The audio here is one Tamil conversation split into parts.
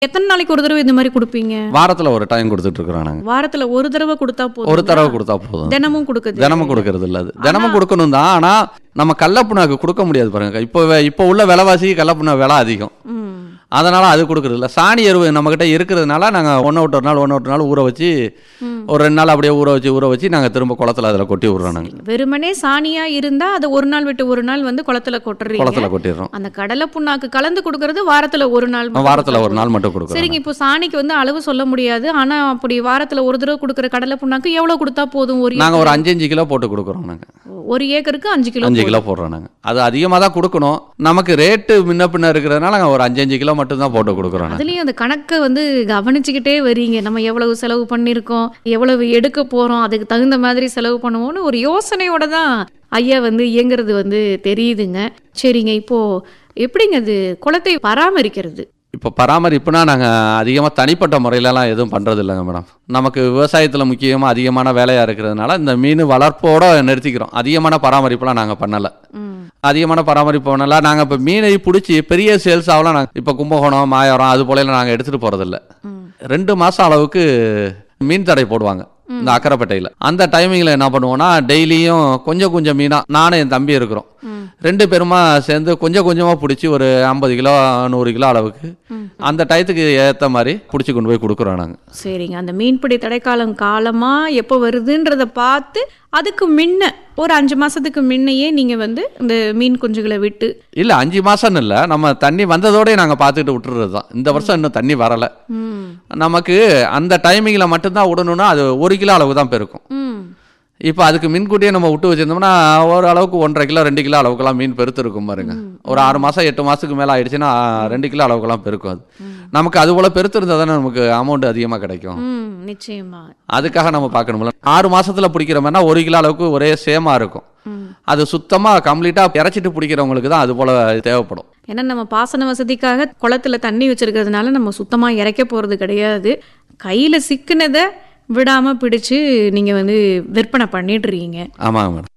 எத்தனை நாளைக்கு ஒரு தடவை இந்த மாதிரி கொடுப்பீங்க வாரத்தில் ஒரு டைம் கொடுத்துட்டு இருக்கிறோம் நாங்கள் வாரத்துல ஒரு தடவை கொடுத்தா போதும் ஒரு தடவை கொடுத்தா போதும் தினமும் கொடுக்குது தினமும் கொடுக்கறது இல்ல அது தினமும் கொடுக்கணும் தான் ஆனால் நம்ம கடலப்புண்ணாக்கு கொடுக்க முடியாது பாருங்க இப்போ வே- இப்போ உள்ள விலைவாசி கடலப்புண்ணா விலை அதிகம் ம். அதனால அது கொடுக்கறது இல்ல சாணி எருவு நம்மக்கிட்ட இருக்கிறதுனால நாங்கள் ஒன்று விட்டு ஒரு நாள் ஒன்று விட்டு நாள் ஊற வச்சு ஒரு ரெண்டு நாள் அப்படியே ஊற வச்சு ஊற வச்சு நாங்கள் திரும்ப குளத்துல அதில் கொட்டி விட்றோம் நாங்கள் வெறுமனே சாணியா இருந்தா அது ஒரு நாள் விட்டு ஒரு நாள் வந்து குளத்துல கொட்டுறீங்க குளத்துல கொட்டிடுறோம் அந்த கடலை புண்ணாக்கு கலந்து கொடுக்கறது வாரத்துல ஒரு நாள் மட்டும் வாரத்தில் ஒரு கொடுத்தா நாள் மட்டும் கொடுக்குறோம் சரிங்க இப்போ சாணிக்கு வந்து அளவு சொல்ல முடியாது ஆனா அப்படி வாரத்துல ஒரு தடவை கொடுக்குற கடலை புண்ணாக்கு எவ்வளவு கொடுத்தா போதும் ஒரு நாங்கள் ஒரு ஏக்கர்? அஞ்சு அஞ்சு கிலோ போட்டு கொடுக்குறோம் நாங்கள் ஒரு ஏக்கருக்கு அஞ்சு கிலோ அஞ்சு போதும். கிலோ போடுறோம் நாங்கள் அது அதிகமாக தான் கொடுக்கணும் நமக்கு ரேட்டு முன்ன பின்ன இருக்கிறதுனால நாங்கள் ஒரு அஞ்சு அஞ்சு கிலோ மட்டும் தான் போட்டு கொடுக்குறோம் நாங்கள் அதுலயும் அந்த கணக்கை வந்து கவனிச்சுக்கிட்டே வரீங்க நம்ம எவ்வளவு செலவு பண்ணியிருக்கோம் எவ்வளவு எடுக்க போறோம் அதுக்கு தகுந்த மாதிரி செலவு பண்ணுவோம்னு ஒரு யோசனையோட தான் ஐயா வந்து இயங்குறது வந்து தெரியுதுங்க சரிங்க இப்போ எப்படிங்க அது குளத்தை பராமரிக்கிறது இப்போ பராமரிப்புனா நாங்கள் அதிகமாக தனிப்பட்ட முறையிலலாம் எதுவும் பண்ணுறது இல்லைங்க மேடம் நமக்கு விவசாயத்தில் முக்கியமாக அதிகமான வேலையாக இருக்கிறதுனால இந்த மீன் வளர்ப்போட நிறுத்திக்கிறோம் அதிகமான பராமரிப்புலாம் நாங்கள் பண்ணலை ம். அதிகமான பராமரிப்பு பண்ணல நாங்கள் இப்போ மீனை பிடிச்சி பெரிய சேல்ஸ் ஆகலாம் நாங்கள் இப்போ கும்பகோணம் மாயவரம் அது போல நாங்கள் எடுத்துகிட்டு போகிறதில்ல ம். ரெண்டு மாதம் அளவுக்கு மீன் தடை போடுவாங்க இந்த அக்கரைப்பேட்டையில் அந்த டைமிங்கில் என்ன பண்ணுவோம்னா டெய்லியும் கொஞ்சம் கொஞ்சம் மீனாக நானும் என் தம்பி இருக்கிறோம் ம். ரெண்டு பேருமா சேர்ந்து கொஞ்சம் கொஞ்சமாக பிடிச்சி ஒரு ஐம்பது கிலோ நூறு கிலோ அளவுக்கு ம். அந்த டயத்துக்கு ஏற்ற மாதிரி பிடிச்சி கொண்டு போய் கொடுக்குறோம் நாங்கள் சரிங்க அந்த மீன்பிடி தடைக்காலம் காலமா எப்போ வருதுன்றத பார்த்து அதுக்கு முன்ன ஒரு அஞ்சு மாசத்துக்கு முன்னையே நீங்க வந்து இந்த மீன் குஞ்சுகளை விட்டு இல்லை அஞ்சு மாதம்னு இல்லை நம்ம தண்ணி வந்ததோடய நாங்கள் பார்த்துட்டு விட்டுறது தான் இந்த வருஷம் இன்னும் தண்ணி வரலை ம். நமக்கு அந்த டைமிங்கில் மட்டும்தான் விடணும்னா அது ஒரு கிலோ அளவு தான் பெருக்கும் ம். இப்போ அதுக்கு முன்கூட்டியே நம்ம விட்டு வச்சிருந்தோம்னா ஒரு அளவுக்கு ஒன்றரை கிலோ ரெண்டு கிலோ அளவுக்குலாம் மீன் பெருத்து இருக்கும் பாருங்க ஒரு ஆறு மாதம் எட்டு மாதத்துக்கு மேலே ஆயிடுச்சுன்னா ரெண்டு கிலோ அளவுக்குலாம் பெருக்கும் அது நமக்கு அது போல் பெருத்து இருந்தால் தானே நமக்கு அமௌண்ட் அதிகமாக கிடைக்கும் ம். நிச்சயமா அதுக்காக நம்ம பார்க்கணும்ல ஆறு மாசத்துல பிடிக்கிற மாதிரினா ஒரு கிலோ அளவுக்கு ஒரே சேமா இருக்கும் ம். அது சுத்தமா கம்ப்ளீட்டா இறச்சிட்டு பிடிக்கிறவங்களுக்கு தான் அது போல தேவைப்படும் ஏன்னா நம்ம பாசன வசதிக்காக குளத்துல தண்ணி வச்சிருக்கிறதுனால நம்ம சுத்தமா இறைக்க போறது கிடையாது கையில சிக்கினதை விடாம பிடிச்சு நீங்க வந்து விற்பனை பண்ணிட்டு இருக்கீங்க ஆமாங்க மேடம்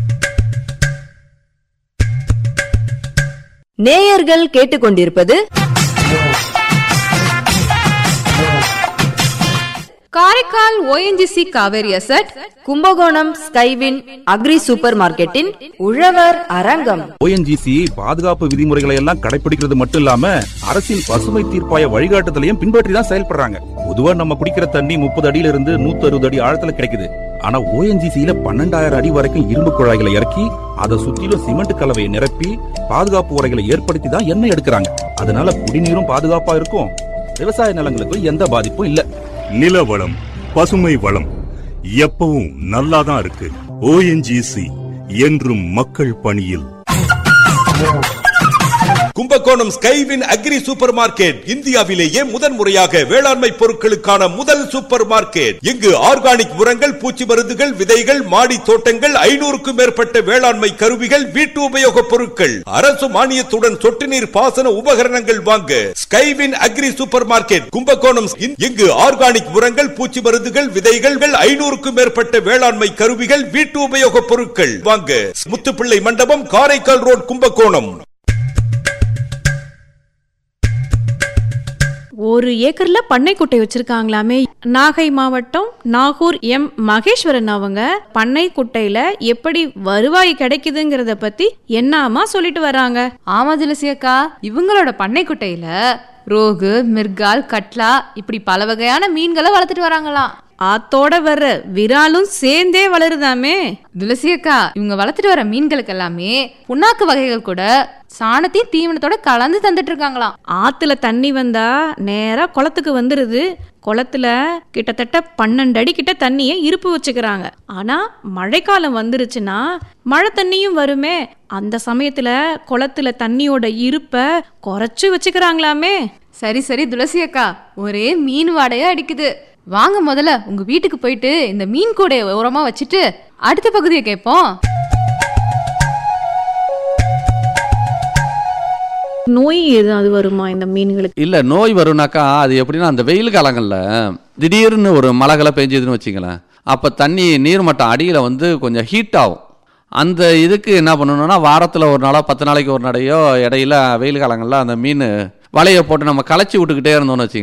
நேயர்கள் கேட்டுக்கொண்டிருப்பது Karaikal ONGC Kaveri asset Kumbakonam Skywin agri super மார்க்கெட்டின் உழவர் அரங்கம் ஓஎன்ஜிசி பாதுகாப்பு விதிமுறைகளை எல்லாம் கடைபிடிக்கிறது மட்டும் இல்லாம அரசின் பசுமை தீர்ப்பாய வழிகாட்டுதலையும் பின்பற்றி தான் செயல்படுறாங்க பொதுவா நம்ம குடிக்கிற தண்ணி முப்பது அடியில இருந்து நூத்தி அறுபது அடி ஆழத்துல கிடைக்குது ஆனா ஓஎன்ஜிசியில பன்னெண்டாயிரம் அடி வரைக்கும் இரும்பு குழாய்களை இறக்கி அதை சுத்திலும் சிமெண்ட் கலவையை நிரப்பி பாதுகாப்பு உரைகளை ஏற்படுத்தி தான் எண்ணெய் எடுக்கிறாங்க அதனால குடிநீரும் பாதுகாப்பா இருக்கும் விவசாய நிலங்களுக்கும் எந்த பாதிப்பும் இல்ல நில வளம் பசுமை வளம் எப்பவும் நல்லாதான் இருக்கு ஓஎன்ஜிசி என்றும் மக்கள் பணியில் Kumbakonam Skywin agri super market இந்தியாவிலேயே முதன் முறையாக வேளாண்மை பொருட்களுக்கான முதல் சூப்பர் மார்க்கெட் இங்கு ஆர்கானிக் உரங்கள் பூச்சி மருந்துகள் விதைகள் மாடி தோட்டங்கள் ஐநூறுக்கும் மேற்பட்ட வேளாண்மை கருவிகள் வீட்டு உபயோக பொருட்கள் அரசு மானியத்துடன் சொட்டு நீர் பாசன உபகரணங்கள் வாங்க Skywin agri super market Kumbakonam இங்கு ஆர்கானிக் உரங்கள் பூச்சி மருந்துகள் விதைகள் ஐநூறுக்கும் மேற்பட்ட வேளாண்மை கருவிகள் வீட்டு உபயோக பொருட்கள் வாங்க முத்துப்பிள்ளை மண்டபம் காரைக்கால் ரோட் கும்பகோணம் ஒரு ஏக்கர்ல பண்ணைக்குட்டை வச்சிருக்காங்களாமே நாகை மாவட்டம் நாகூர் எம் மகேஸ்வரன் அவங்க பண்ணைக்குட்டையில எப்படி வருவாய் கிடைக்குதுங்கிறத பத்தி என்னாமா சொல்லிட்டு வராங்க ஆமா துளசியக்கா இவங்களோட பண்ணைக்குட்டையில ரோகு மிர்கால் கட்லா இப்படி பல வகையான மீன்களை வளர்த்துட்டு வராங்களாம் ஆத்தோட வர்ற விராலும் சேர்ந்தே வளருதாமே துளசியக்கா இவங்க வளர்த்துட்டு வர மீன்களுக்கு எல்லாமே புண்ணாக்கு வகைகள் கூட சாணத்தையும் தீவனத்தோட கலந்து தந்துட்டு இருக்காங்களாம் ஆத்துல தண்ணி வந்தா நேரா குளத்துக்கு வந்துருது குளத்துல கிட்டத்தட்ட பன்னெண்டு அடி கிட்ட தண்ணியை இருப்பு வச்சுக்கிறாங்க ஆனா மழைக்காலம் வந்துருச்சுன்னா மழை தண்ணியும் வருமே அந்த சமயத்துல குளத்துல தண்ணியோட இருப்பை குறைச்சு வச்சுக்கிறாங்களாமே சரி சரி துளசியக்கா ஒரே மீன் வாடையா அடிக்குது வாங்க முதல்ல உங்க வீட்டுக்கு போயிட்டு இந்த மீன் கூடைய ஓரமா வச்சுட்டு அடுத்த பகுதியை கேட்போம் நோய் ஏதாவது வருமா இந்த மீன்களுக்கு இல்ல நோய் வரும்னாக்கா அது எப்படின்னா அந்த வெயில் காலங்கள்ல திடீர்னு ஒரு மழைகளை பெஞ்சதுன்னு வச்சுங்களேன் அப்ப தண்ணி நீர்மட்டம் அடியில வந்து கொஞ்சம் ஹீட் ஆகும் அந்த இதுக்கு என்ன பண்ணணும்னா வாரத்தில் ஒரு நாளோ பத்து நாளைக்கு ஒரு நடையோ இடையில வெயில் காலங்களில் அந்த மீன் வலையை போட்டு நம்ம களைச்சி விட்டுக்கிட்டே இருந்தோம்னு வச்சுக்கோங்க